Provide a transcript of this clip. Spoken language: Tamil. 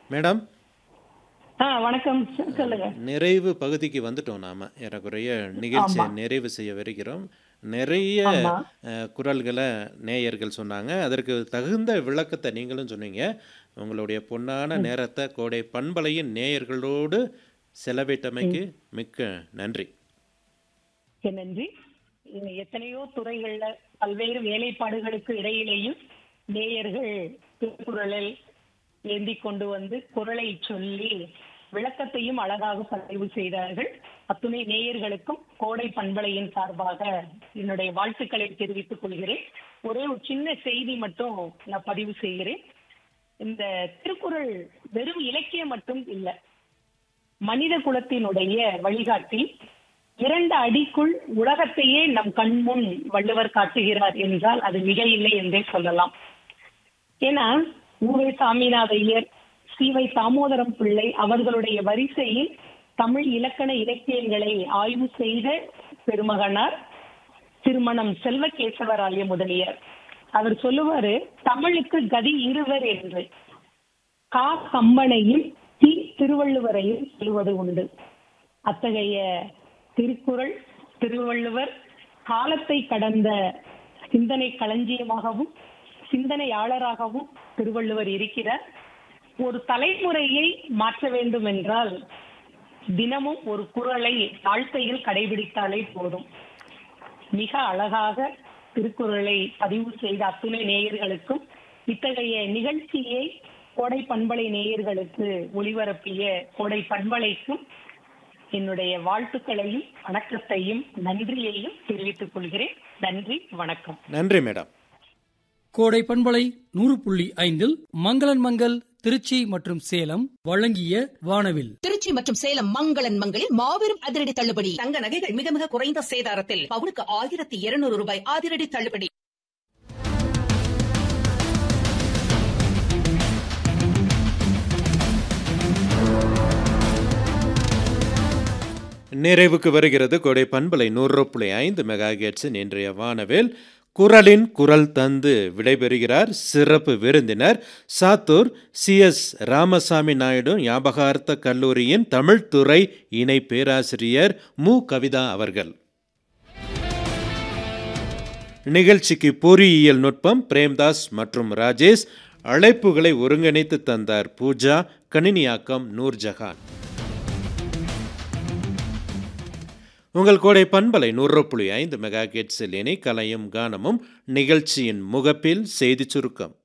மேடம் ஆ வணக்கம் சொ- சொல்லுங்க நிறைவு பகுதிக்கு வந்துட்டோம் நாம ஏறக்குறைய நிகழ்ச்சியை ஆமா. நிறைவு செய்ய வருகிறோம் நிறைய ஆமா. அஹ், குரல்களை நேயர்கள் சொன்னாங்க அதற்கு தகுந்த விளக்கத்தை நீங்களும் சொன்னீங்க உங்களுடைய பொன்னான நேரத்தை கோடை பண்பலையின் நேயர்களோடு செலவிட்டமைக்கு மிக்க நன்றி மிக்க நன்றி இங்க எத்தனையோ துறைகள்ல பல்வேறு வேலைப்பாடுகளுக்கு இடையிலேயும் நேயர்கள் திருக்குறளை ஏந்தி கொண்டு வந்து குரலை சொல்லி விளக்கத்தையும் அழகாக பதிவு செய்தார்கள் அத்துணை நேயர்களுக்கும் கோடை பண்பலையின் சார்பாக என்னுடைய வாழ்த்துக்களை தெரிவித்துக் கொள்கிறேன் ஒரே ஒரு சின்ன செய்தி மட்டும் நான் பதிவு செய்கிறேன் இந்த திருக்குறள் வெறும் இலக்கியம் மட்டும் இல்லை மனித குலத்தினுடைய வழிகாட்டி இரண்டு அடிக்குள் உலகத்தையே நம் கண்முன் வள்ளுவர் காட்டுகிறார் என்றால் அது மிக இல்லை என்றே சொல்லலாம் ஏன்னா ஊவே சாமிநாத ஐயர் சீவை தாமோதரம் பிள்ளை அவர்களுடைய வரிசையில் தமிழ் இலக்கண இலக்கியங்களை ஆய்வு செய்த பெருமகனார் திருமணம் செல்வகேசவராய முதலியார் அவர் சொல்லுவாரு தமிழுக்கு கதி இருவர் என்று கா கம்பனையும் தி திருவள்ளுவரையும் சொல்லுவது உண்டு அத்தகைய திருக்குறள் திருவள்ளுவர் காலத்தை கடந்த சிந்தனை களஞ்சியமாகவும் சிந்தனையாளராகவும் திருவள்ளுவர் இருக்கிறார் ஒரு தலைமுறையை மாற்ற வேண்டும் என்றால் தினமும் ஒரு குறளை வாழ்க்கையில் கடைபிடித்தாலே போதும் மிக அழகாக திருக்குறளை பதிவு செய்த அத்துணை நேயர்களுக்கும் இத்தகைய நிகழ்ச்சியை கோடை பண்பலை நேயர்களுக்கு ஒளிபரப்பிய கோடை பண்பலைக்கும் என்னுடைய வாழ்த்துக்களையும் வணக்கத்தையும் நன்றியையும் தெரிவித்துக் கொள்கிறேன் நன்றி வணக்கம் நன்றி மேடம் கோடை பண்பலை நூறு புள்ளி ஐந்தில் மங்களன் மங்கல் திருச்சி மற்றும் சேலம் வழங்கிய வானவில் திருச்சி மற்றும் சேலம் மங்களன் மங்களில் மாபெரும் அதிரடி தள்ளுபடி தங்க நகைகள் மிக மிக குறைந்த சேதாரத்தில் பவுனுக்கு ஆயிரத்தி இருநூறு ரூபாய் அதிரடி தள்ளுபடி நிறைவுக்கு வருகிறது கோடை பண்பலை நூறு புள்ளி ஐந்து மெகா ஹெர்ட்ஸின் இன்றைய வானவேல் குரலின் குரல் தந்து விடைபெறுகிறார் சிறப்பு விருந்தினர் சாத்தூர் சிஎஸ் ராமசாமி நாயுடு ஞாபகார்த்த கல்லூரியின் தமிழ்துறை இணை பேராசிரியர் மு கவிதா அவர்கள் நிகழ்ச்சிக்கு பொறியியல் நுட்பம் பிரேம்தாஸ் மற்றும் ராஜேஷ் அழைப்புகளை ஒருங்கிணைத்து தந்தார் பூஜா கணினியாக்கம் நூர்ஜஹான் உங்கள் கோடை பண்பலை நூறு புள்ளி ஐந்து மெகா கெட்ஸில் இணை கலையும் கானமும் நிகழ்ச்சியின் முகப்பில் செய்திச் சுருக்கம்